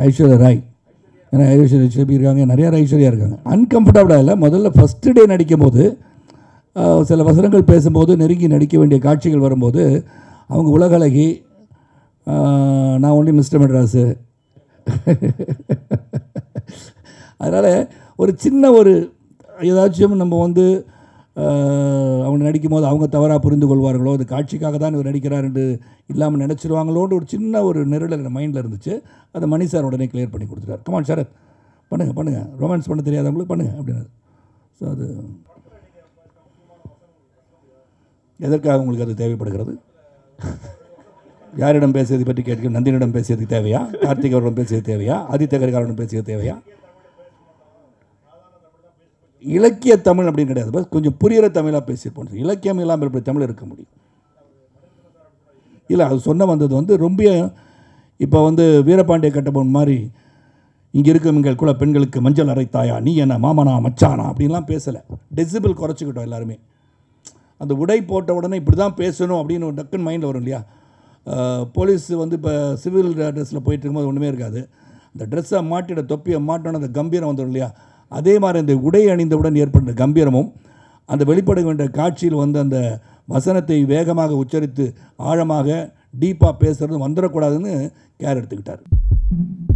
ஐஸ்வர்யா ராய் ஏன்னா ஐஸ்வர்யா சிபி இருக்காங்க நிறைய ஐஸ்வர்யா இருக்காங்க அன்கம்ஃபர்டபுளாக இல்லை முதல்ல ஃபஸ்ட்டு டே நடிக்கும் போது ஆஹ், சில வசனங்கள் பேசும்போது நெருங்கி நடிக்க வேண்டிய காட்சிகள் வரும்போது அவங்க உலகளகி ஆஹ், நான் ஒன்லி மிஸ்டர் மெட்ராஸு அதனால் ஒரு சின்ன ஒரு ஏதாச்சும் நம்ம வந்து ஆஹ், அவங்க நடிக்கும் போது அவங்க தவறாக புரிந்து கொள்வார்களோ அது காட்சிக்காக தான் இவர் நடிக்கிறார் என்று இல்லாமல் நினச்சிருவாங்களோன்னு ஒரு சின்ன ஒரு நிரல் மைண்டில் இருந்துச்சு அதை மணி சார் உடனே கிளியர் பண்ணி கொடுத்துட்டார் கமான் சார் பண்ணுங்கள் பண்ணுங்கள் ரொமான்ஸ் பண்ண தெரியாதவங்களுக்கு பண்ணுங்கள் அப்படின்னாரு ஸோ அது எதற்காக உங்களுக்கு அது தேவைப்படுகிறது யாரிடம் பேசியதை பற்றி கேட்க நந்தினிடம் பேசியது தேவையா கார்த்திக் அவரிடம் பேசியது தேவையா ஆதித்ய கரிகாலனிடம் பேசியது தேவையா இலக்கிய தமிழ் அப்படின்னு கிடையாது பஸ் கொஞ்சம் புரிகிற தமிழாக பேசியிருப்போம் இலக்கியம் இல்லாமல் எப்படி தமிழ் இருக்க முடியும் இல்லை அது சொன்ன வந்தது வந்து ரொம்ப இப்போ வந்து வீரபாண்டிய கட்டபொம்மன் மாதிரி இங்கே இருக்கும் எங்கள் குல பெண்களுக்கு மஞ்சள் அரைத்தாயா நீ என்ன மாமனா மச்சானா அப்படின்லாம் பேசலை டெசிபிள் குறைச்சிக்கிட்டோம் எல்லாருமே அந்த உடை போட்ட உடனே இப்படி தான் பேசணும் அப்படின்னு ஒரு டக்குன்னு மைண்டில் வரும் இல்லையா அஹ், போலீஸ் வந்து இப்போ சிவில் ட்ரெஸ்ஸில் போயிட்டு இருக்கும்போது ஒன்றுமே இருக்காது அந்த ட்ரெஸ்ஸை மாட்டிட தொப்பியை மாட்டோன்னு அந்த கம்பீரம் வந்துடும் இல்லையா அதே மாதிரி அந்த உடை அணிந்தவுடன் ஏற்பட்ட கம்பீரமும் அந்த வெளிப்பட வேண்டிய காட்சியில் வந்து அந்த வசனத்தை வேகமாக உச்சரித்து ஆழமாக டீப்பாக பேசுறது வந்துடக்கூடாதுன்னு கேர் எடுத்துக்கிட்டார்